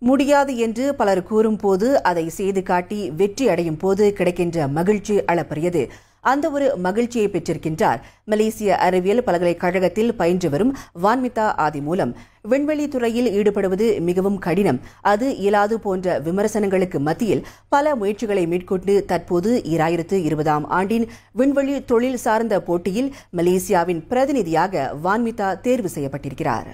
முடியாது என்று பலர் கூறும்போது அதை செய்து காட்டி வெற்றி அடையும் போது கிடைக்கின்ற மகிழ்ச்சி அளப்பரியது அந்த ஒரு மகிழ்ச்சியை பெற்றிருக்கின்றார் மலேசிய அறிவியல் பல்கலைக்கழகத்தில் பயின்று வரும் வான்மிதா ஆதி மூலம் விண்வெளி துறையில் ஈடுபடுவது மிகவும் கடினம் அது இயலாது போன்ற விமர்சனங்களுக்கு மத்தியில் பல முயற்சிகளை மேற்கொண்டு தற்போது இராயிரத்து இருபதாம் ஆண்டின் விண்வெளி தொழில் சார்ந்த போட்டியில் மலேசியாவின் பிரதிநிதியாக வான்மிதா தேர்வு செய்யப்பட்டிருக்கிறார்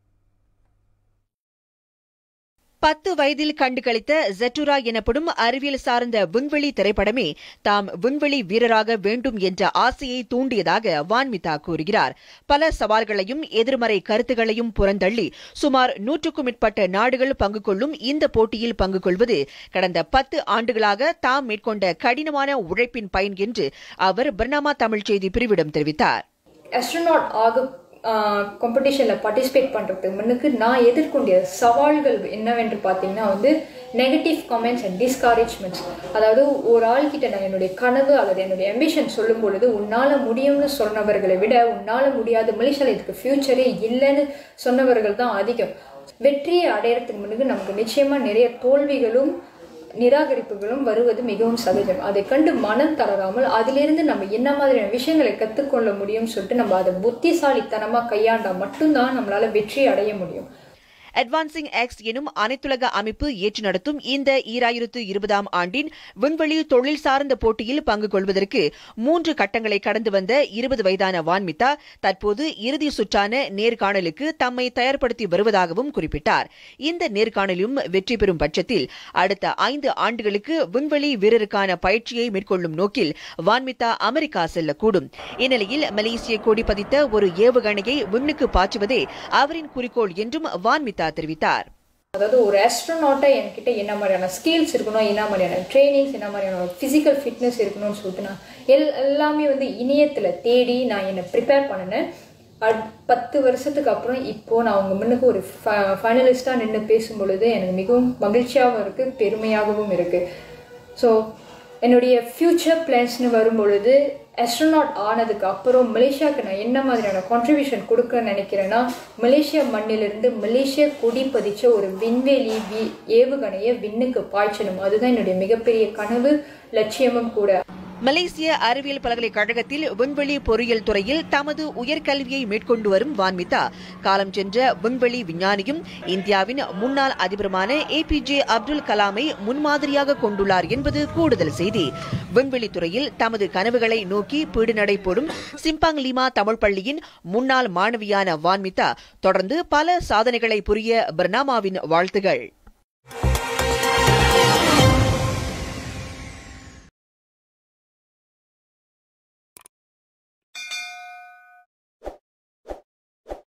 பத்து வயதில் கண்டுகளித்த ஜெட்டுரா எனப்படும் அறிவியல் சார்ந்த விண்வெளி திரைப்படமே தாம் விண்வெளி வீரராக வேண்டும் என்ற ஆசையை தூண்டியதாக வான்மிதா கூறுகிறார் பல சவால்களையும் எதிர்மறை கருத்துகளையும் புறந்தள்ளி சுமார் நூற்றுக்கும் மேற்பட்ட நாடுகள் பங்கு கொள்ளும் இந்த போட்டியில் பங்கு கொள்வது கடந்த பத்து ஆண்டுகளாக தாம் மேற்கொண்ட கடினமான உழைப்பின் பயன் என்று அவர் பர்னாமா தமிழ் செய்தி பிரிவிடம் தெரிவித்தார் அஸ்ட்ரோனாட் ஆக காம்படிஷனில் பார்ட்டிசிபேட் பண்ணுறதுக்கு முன்னுக்கு நான் எதிர்கொண்ட சவால்கள் என்னவென்று பார்த்தீங்கன்னா வந்து நெகட்டிவ் கமெண்ட்ஸ் அண்ட் டிஸ்கரேஜ்மெண்ட்ஸ் அதாவது ஒரு ஆள்கிட்ட நான் என்னுடைய கனவு அல்லது என்னுடைய அம்பிஷன் சொல்லும் பொழுது உன்னால் முடியும்னு சொன்னவர்களை விட உன்னால் முடியாது மலேசியாவில் இதுக்கு ஃப்யூச்சரே இல்லைன்னு சொன்னவர்கள் தான் அதிகம் வெற்றியை அடையறதுக்கு முன்னுக்கு நமக்கு நிச்சயமாக நிறைய தோல்விகளும் நிராகரிப்புகளும் வருவது மிகவும் சகஜம் அதை கண்டு மனம் தளராமல் அதிலிருந்து நம்ம என்ன மாதிரியான விஷயங்களை கற்றுக்கொள்ள முடியும்னு சொல்லிட்டு நம்ம அதை புத்திசாலித்தனமாக கையாண்டா மட்டும்தான் நம்மளால வெற்றி அடைய முடியும் அட்வான்சிங் எக்ஸ் எனும் அனைத்துலக அமைப்பு ஏற்று நடத்தும் இந்த ஈராயிரத்து இருபதாம் ஆண்டின் விண்வெளி தொழில் சார்ந்த போட்டியில் பங்கு கொள்வதற்கு மூன்று கட்டங்களை கடந்து வந்த இருபது வயதான வான்மிதா தற்போது இறுதி சுற்றான நேர்காணலுக்கு தம்மை தயார்படுத்தி வருவதாகவும் குறிப்பிட்டார் இந்த நேர்காணலும் வெற்றி பெறும் பட்சத்தில் அடுத்த ஐந்து ஆண்டுகளுக்கு விண்வெளி வீரருக்கான பயிற்சியை மேற்கொள்ளும் நோக்கில் வான்மிதா அமெரிக்கா செல்லக்கூடும் இந்நிலையில் மலேசிய கொடி பதித்த ஒரு ஏவுகணையை விண்ணுக்கு பாய்ச்சுவதே அவரின் குறிக்கோள் என்றும் வான்மிதா தெரிவித்தார் அதாவது ஒரு ஆஸ்ட்ரோனாட்டை என்கிட்ட என்ன மாதிரியான ஸ்கில்ஸ் இருக்கணும் என்ன மாதிரியான ட்ரைனிங்ஸ் என்ன மாதிரியான ஃபிசிக்கல் ஃபிட்னஸ் இருக்கணும்னு சொல்லிட்டு நான் எல் எல்லாமே வந்து இணையத்தில் தேடி நான் என்னை ப்ரிப்பேர் பண்ணினேன் அட் பத்து வருஷத்துக்கு அப்புறம் இப்போ நான் அவங்க முன்னுக்கு ஒரு ஃபைனலிஸ்டாக நின்று பேசும் பொழுது எனக்கு மிகவும் மகிழ்ச்சியாகவும் இருக்குது பெருமையாகவும் இருக்குது ஸோ என்னுடைய ஃப்யூச்சர் பிளான்ஸ்னு வரும் பொழுது அஸ்ட்ரோனாட் ஆனதுக்கு அப்புறம் மலேசியாவுக்கு நான் என்ன மாதிரியான கான்ட்ரிபியூஷன் கொடுக்க நினைக்கிறேன்னா மலேசியா மண்ணிலிருந்து மலேசிய கொடி பதிச்ச ஒரு விண்வெளி வி ஏவுகணையை விண்ணுக்கு பாய்ச்சணும் அதுதான் என்னுடைய மிகப்பெரிய கனவு லட்சியமும் கூட மலேசிய அறிவியல் பல்கலைக்கழகத்தில் விண்வெளி பொறியியல் துறையில் தமது உயர்கல்வியை மேற்கொண்டு வரும் வான்மிதா காலம் சென்ற விண்வெளி விஞ்ஞானியும் இந்தியாவின் முன்னாள் அதிபருமான ஏ பி ஜே அப்துல் கலாமை முன்மாதிரியாக கொண்டுள்ளார் என்பது கூடுதல் செய்தி விண்வெளி துறையில் தமது கனவுகளை நோக்கி பீடுநடை போடும் சிம்பாங் லிமா தமிழ் பள்ளியின் முன்னாள் மாணவியான வான்மிதா தொடர்ந்து பல சாதனைகளை புரிய பர்னாமாவின் வாழ்த்துகள்